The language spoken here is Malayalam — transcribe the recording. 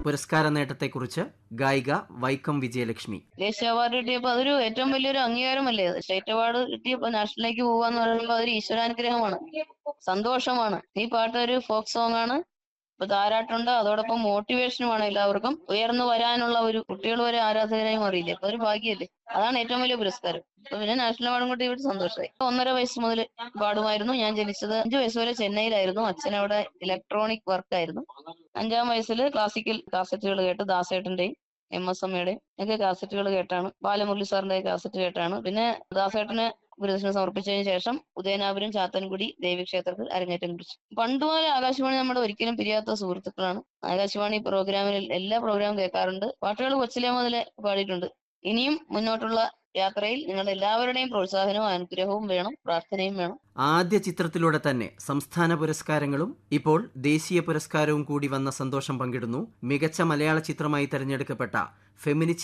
പുരസ്കാര നേട്ടത്തെക്കുറിച്ച് ഗായിക വൈക്കം വിജയലക്ഷ്മി ദേശീയ അവാർഡ് കിട്ടിയപ്പോൾ അതൊരു ഏറ്റവും വലിയൊരു അംഗീകാരമല്ലേ അത് സ്റ്റേറ്റ് അവാർഡ് കിട്ടിയപ്പോൾ നാഷണലിലേക്ക് പോവാന്ന് പറയുമ്പോൾ അതൊരു ഈശ്വരാനുഗ്രഹമാണ് സന്തോഷമാണ് ഈ പാട്ട് ഒരു ഫോക്ക് സോങ് ആണ് ഇപ്പൊ താരാട്ടുണ്ട് അതോടൊപ്പം മോട്ടിവേഷനുമാണ് എല്ലാവർക്കും ഉയർന്നു വരാനുള്ള ഒരു കുട്ടികൾ വരെ ആരാധകരായി മാറിയില്ലേ അപ്പൊ ഒരു ഭാഗ്യല്ലേ അതാണ് ഏറ്റവും വലിയ പുരസ്കാരം അപ്പൊ പിന്നെ നാഷണൽ അവാർഡും കൂടി ഇവിടെ സന്തോഷമായി ഒന്നര വയസ്സ് മുതൽ പാടുമായിരുന്നു ഞാൻ ജനിച്ചത് അഞ്ചു വയസ്സ് വരെ ചെന്നൈയിലായിരുന്നു അച്ഛൻ അവിടെ ഇലക്ട്രോണിക് വർക്ക് ആയിരുന്നു അഞ്ചാം വയസ്സിൽ ക്ലാസിക്കൽ കാസറ്റുകൾ കേട്ട് ദാസേട്ടന്റെയും എം എസ് എമ്മയുടെയും ഒക്കെ കാസറ്റുകൾ കേട്ടാണ് ബാലമുരളി സാറിന്റെ കാസറ്റ് കേട്ടാണ് പിന്നെ ദാസേട്ടന് ഗുരുദക്ഷിണ സമർപ്പിച്ചതിന് ശേഷം ഉദയനാപുരം ചാത്തൻകുടി ദേവീക്ഷേത്രത്തിൽ അരങ്ങേറ്റം കുറിച്ചു പണ്ട് മുതലേ ആകാശവാണി നമ്മുടെ ഒരിക്കലും പിരിയാത്ത സുഹൃത്തുക്കളാണ് ആകാശവാണി പ്രോഗ്രാമിൽ എല്ലാ പ്രോഗ്രാമും കേൾക്കാറുണ്ട് പാട്ടുകൾ കൊച്ചിലെ മുതലേ പാടിയിട്ടുണ്ട് ഇനിയും മുന്നോട്ടുള്ള യാത്രയിൽ നിങ്ങളുടെ എല്ലാവരുടെയും പ്രോത്സാഹനവും അനുഗ്രഹവും വേണം പ്രാർത്ഥനയും വേണം ആദ്യ ചിത്രത്തിലൂടെ തന്നെ സംസ്ഥാന പുരസ്കാരങ്ങളും ഇപ്പോൾ ദേശീയ പുരസ്കാരവും കൂടി വന്ന സന്തോഷം പങ്കിടുന്നു മികച്ച മലയാള ചിത്രമായി തെരഞ്ഞെടുക്കപ്പെട്ട ഫെമിനിസ്റ്റ്